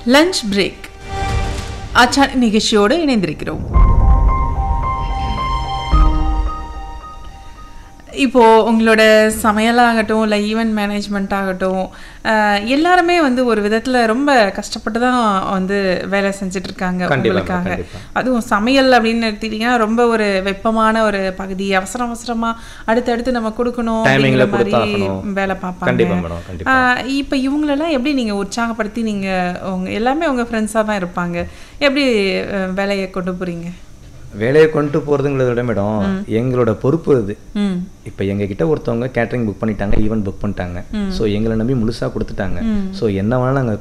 Lunch break ஆச்சார நிகழ்ச்சியோடு இணைந்திருக்கிறோம் இப்போ உங்களோட சமையலாகட்டும் இல்லை ஈவெண்ட் மேனேஜ்மெண்ட் ஆகட்டும் அஹ், எல்லாருமே வந்து ஒரு விதத்துல ரொம்ப கஷ்டப்பட்டு தான் வந்து வேலை செஞ்சுட்டு இருக்காங்க கண்டிப்பா, உங்களுக்காக கண்டிப்பா. அதுவும் சமையல் அப்படின்னு எடுத்துக்கிட்டீங்கன்னா ரொம்ப ஒரு வெப்பமான ஒரு பகுதி அவசர அவசரமா அடுத்தடுத்து நம்ம கொடுக்கணும் Timing ல அப்படிங்கிற மாதிரி கொடுத்தாகணும். வேலை பார்ப்பாங்க கண்டிப்பா மேடம் கண்டிப்பா ஆஹ் இப்ப இவங்களெல்லாம் எப்படி நீங்க உற்சாகப்படுத்தி நீங்க உங்க எல்லாமே உங்க ஃப்ரெண்ட்ஸாக தான் இருப்பாங்க எப்படி அஹ், வேலையை கொண்டு போறீங்க வேலையை கொண்டு போகிறதுங்கிறத விட மேடம் எங்களோட பொறுப்பு இது ம் இப்போ எங்ககிட்ட ஒருத்தவங்க கேட்டரிங் புக் பண்ணிட்டாங்க ஈவென்ட் புக் பண்ணிட்டாங்க ஸோ எங்களை நம்பி முழுசாக கொடுத்துட்டாங்க ஸோ என்ன வேணாலும் நாங்கள்